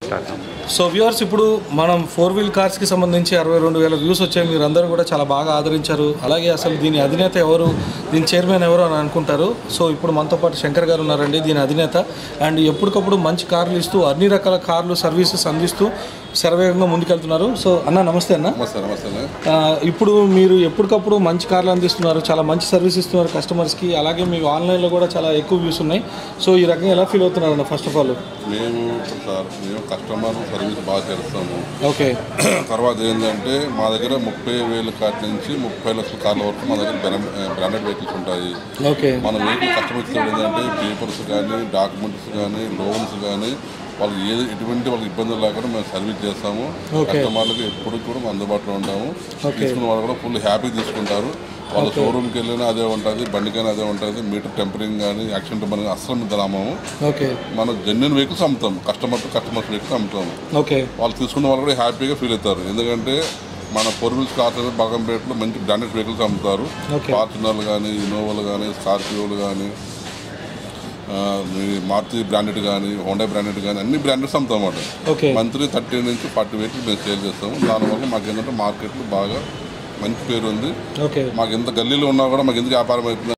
మాట్లాడతాం so viewers ఇప్పుడు మనం ఫోర్ వీల్ కార్స్కి సంబంధించి అరవై రెండు వేల వ్యూస్ వచ్చాయి మీరు అందరూ కూడా చాలా బాగా ఆదరించారు అలాగే అసలు దీని అధినేత ఎవరు దీని చైర్మన్ ఎవరు అని అనుకుంటారు సో ఇప్పుడు మనతో పాటు శంకర్ గారు ఉన్నారండి దీని అధినేత అండ్ ఎప్పటికప్పుడు మంచి కార్లు ఇస్తూ అన్ని రకాల కార్లు సర్వీసెస్ అందిస్తూ శరవేగంగా ముందుకెళ్తున్నారు సో అన్న నమస్తే అన్న నమస్తే నమస్తే ఆ, ఇప్పుడు మీరు ఎప్పటికప్పుడు మంచి కార్లు అందిస్తున్నారు చాలా మంచి సర్వీస్ ఇస్తున్నారు కస్టమర్స్కి అలాగే మీకు ఆన్లైన్లో కూడా చాలా ఎక్కువ వ్యూస్ ఉన్నాయి సో ఈ రకంగా ఎలా ఫీల్ అవుతున్నారు అన్న ఫస్ట్ ఆఫ్ ఆల్ మేము ఇప్పుడు సార్ మేము కస్టమర్ సర్వీస్ బాగా చేస్తాము ఓకే తర్వాత ఏంటంటే మా దగ్గర ముప్పై వేల కార్ల నుంచి ముప్పై లక్షల కార్ల వరకు మా దగ్గర బ్రాండ్- బ్రాండెడ్ వెహికల్స్ ఉంటాయి ఓకే మన వెహికల్ కస్టమర్ ఇచ్చేది ఏంటంటే పేపర్స్ కానీ డాక్యుమెంట్స్ కానీ లోన్స్ కానీ వాళ్ళకి ఏది ఎటువంటి వాళ్ళకి ఇబ్బందులు లేకుండా మేము సర్వీస్ చేస్తాము Okay. కస్టమర్లకు ఎప్పుడు కూడా మేము అందుబాటులో ఉంటాము Okay. తీసుకున్న వాళ్ళు కూడా ఫుల్ హ్యాపీ తీసుకుంటారు వాళ్ళ షోరూమ్కి వెళ్ళినా అదే ఉంటుంది బండికైనా అదే ఉంటుంది మీటర్ టెంపరింగ్ కానీ యాక్సిడెంట్ మన అస్సలు మీద రామాము ఓకే మనం జెన్యున్ వెహికల్స్ అమ్ముతాం కస్టమర్ టు కస్టమర్స్ వెహికల్స్ అమ్ముతాం ఓకే వాళ్ళు తీసుకున్న వాళ్ళు కూడా హ్యాపీగా ఫీల్ అవుతారు ఎందుకంటే మన పొరుగుల్స్ కార్స్ బాగంపేటలో మంచి బ్రాండెడ్ వెహికల్స్ అమ్ముతారు Okay. ఫార్చునర్లు కానీ ఇన్నోవాలు కానీ స్కార్పియోలు కానీ మారుతి బ్రాండెడ్ కానీ హోండా బ్రాండెడ్ కానీ అన్ని బ్రాండెడ్స్ అమ్ముతాం అన్నమాట ఓకే మంత్లీ థర్టీ నుంచి ఫార్టీ వెహికల్స్ మేము సేల్ చేస్తాము దానివల్ల మాకు ఏంటంటే మార్కెట్లో బాగా మంచి పేరు ఉంది ఓకే మాకు ఎంత గల్లీలో ఉన్నా కూడా మాకు ఎందుకు వ్యాపారం అవుతుంది